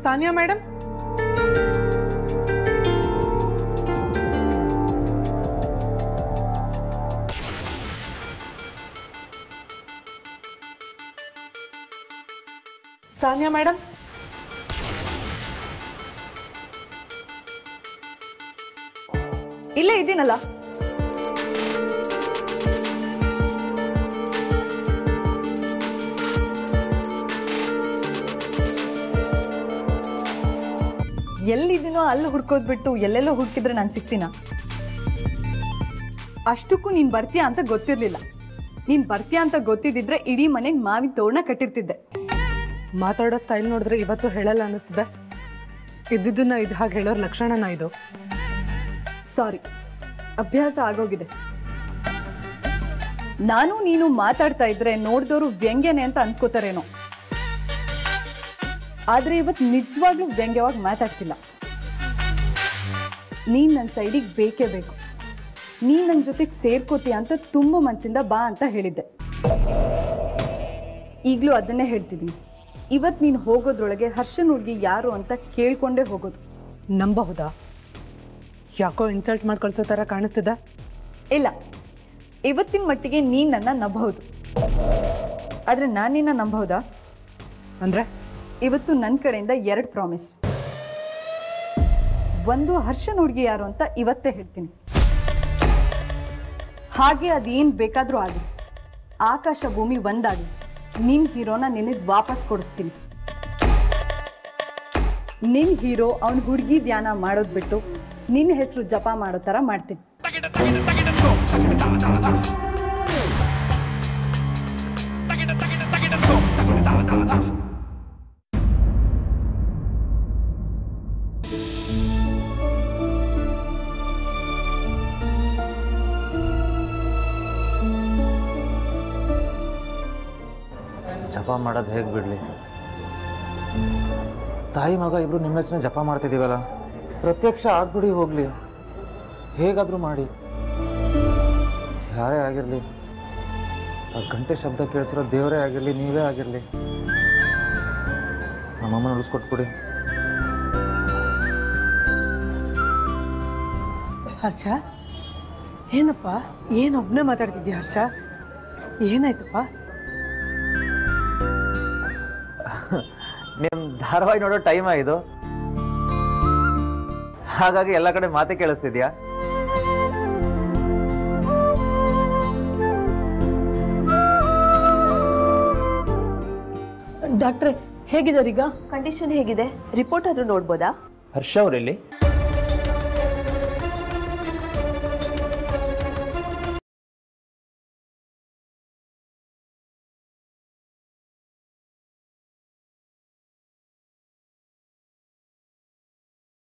Sania madam Sania madam ಇಲ್ಲೇ ಇದ್ದೀನಲ್ಲ ಎಲ್ಲಿದ್ದೀನೋ ಅಲ್ಲಿ ಹುಡ್ಕೋದ್ಬಿಟ್ಟು ಎಲ್ಲೆಲ್ಲೋ ಹುಡುಕಿದ್ರೆ ನಾನು ಸಿಗ್ತೀನ ಅಷ್ಟಕ್ಕೂ ನೀನು ಬರ್ತೀಯಾ ಅಂತ ಗೊತ್ತಿರಲಿಲ್ಲ ನೀನು ಬರ್ತೀಯಾ ಅಂತ ಗೊತ್ತಿದ್ದಿದ್ರೆ ಇಡೀ ಮನೆಗೆ ಮಾವಿನ ತೋರಣ ಕಟ್ಟಿರ್ತಿದ್ದೆ ಮಾತಾಡೋ ಸ್ಟೈಲ್ ನೋಡಿದ್ರೆ ಇವತ್ತು ಹೇಳಲ್ಲ ಅನ್ನಿಸ್ತಿದೆ ಇದ್ದಿದ್ದನ್ನ ಇದು ಹಾಗೆ ಹೇಳೋರ್ ಲಕ್ಷಣನ ಇದು ಸಾರಿ ಅಭ್ಯಾಸ ಆಗೋಗಿದೆ ನಾನು ನೀನು ಮಾತಾಡ್ತಾ ಇದ್ರೆ ನೋಡಿದವರು ವ್ಯಂಗ್ಯನೆ ಅಂತ ಅನ್ಕೋತಾರೇನೋ ಆದ್ರೆ ಇವತ್ತು ನಿಜವಾಗ್ಲೂ ವ್ಯಂಗ್ಯವಾಗಿ ಮಾತಾಡ್ತಿಲ್ಲ ನೀನ್ ನನ್ನ ಸೈಡಿಗೆ ಬೇಕೇ ಬೇಕು ನೀನ್ ನನ್ನ ಜೊತೆಗೆ ಸೇರ್ಕೋತೀಯ ಅಂತ ತುಂಬ ಮನ್ಸಿಂದ ಬಾ ಅಂತ ಹೇಳಿದ್ದೆ ಈಗಲೂ ಅದನ್ನೇ ಹೇಳ್ತಿದ್ದೀನಿ ಇವತ್ತು ನೀನು ಹೋಗೋದ್ರೊಳಗೆ ಹರ್ಷನ್ ಹುಡುಗಿ ಯಾರು ಅಂತ ಕೇಳ್ಕೊಂಡೇ ಹೋಗೋದು ನಂಬಹುದಾ ಯಾಕೋ ಇನ್ಸಲ್ಟ್ ಮಾಡಿ ಕಳ್ಸೋ ಥರ ಕಾಣಿಸ್ತಿದೆ ಇಲ್ಲ ಇವತ್ತಿನ ಮಟ್ಟಿಗೆ ನೀನು ನನ್ನ ನಂಬಬಹುದು ಆದರೆ ನಾನು ನಿನ್ನ ನಂಬಬಹುದಾ ಅಂದರೆ ಇವತ್ತು ನನ್ನ ಕಡೆಯಿಂದ ಎರಡು ಪ್ರಾಮಿಸ್ ಒಂದು ಹರ್ಷನ್ ಹುಡುಗಿ ಯಾರು ಅಂತ ಇವತ್ತೇ ಹೇಳ್ತೀನಿ ಹಾಗೆ ಅದೇನು ಬೇಕಾದರೂ ಆಗಲಿ ಆಕಾಶ ಭೂಮಿ ಒಂದಾಗಿ ನಿನ್ನ ಹೀರೋನ ನಿನಗೆ ವಾಪಸ್ ಕೊಡಿಸ್ತೀನಿ ನಿನ್ನ ಹೀರೋ ಅವನ ಹುಡುಗಿ ಧ್ಯಾನ ಮಾಡೋದು ಬಿಟ್ಟು ನಿನ್ನ ಹೆಸರು ಜಪ ಮಾಡೋ ಥರ ಮಾಡ್ತೀನಿ ಜಪ ಮಾಡೋದು ಹೇಗೆ ಬಿಡಲಿ ತಾಯಿ ಮಗ ಇಬ್ರು ನಿಮ್ಮ ಹೆಸರನ್ನ ಜಪ ಮಾಡ್ತಿದ್ದೀವಲ್ಲ ಪ್ರತ್ಯಕ್ಷ ಆಗ್ಬಿಡಿ ಹೋಗಲಿ ಹೇಗಾದರೂ ಮಾಡಿ ಯಾರೇ ಆಗಿರಲಿ ಆ ಗಂಟೆ ಶಬ್ದ ಕೇಳಿಸಿರೋ ದೇವರೇ ಆಗಿರಲಿ ನೀವೇ ಆಗಿರಲಿ ನಮ್ಮಮ್ಮನ ಉಳಿಸ್ಕೊಟ್ಬಿಡಿ ಹರ್ಷ ಏನಪ್ಪ ಏನು ಒಬ್ಬನೇ ಮಾತಾಡ್ತಿದ್ಯಾ ಹರ್ಷ ಏನಾಯ್ತಪ್ಪ ನಿಮ್ಮ ಧಾರಾವಾಹಿ ನೋಡೋ ಟೈಮಾ ಇದು ಹಾಗಾಗಿ ಎಲ್ಲ ಕಡೆ ಮಾತೇ ಕೇಳಿಸ್ತಿದ್ಯಾ ಡಾಕ್ಟ್ರೆ ಹೇಗಿದ್ದಾರೆ ಈಗ ಕಂಡೀಷನ್ ಹೇಗಿದೆ ರಿಪೋರ್ಟ್ ಆದ್ರೂ ನೋಡ್ಬೋದಾ ಹರ್ಷ ಅವರಲ್ಲಿ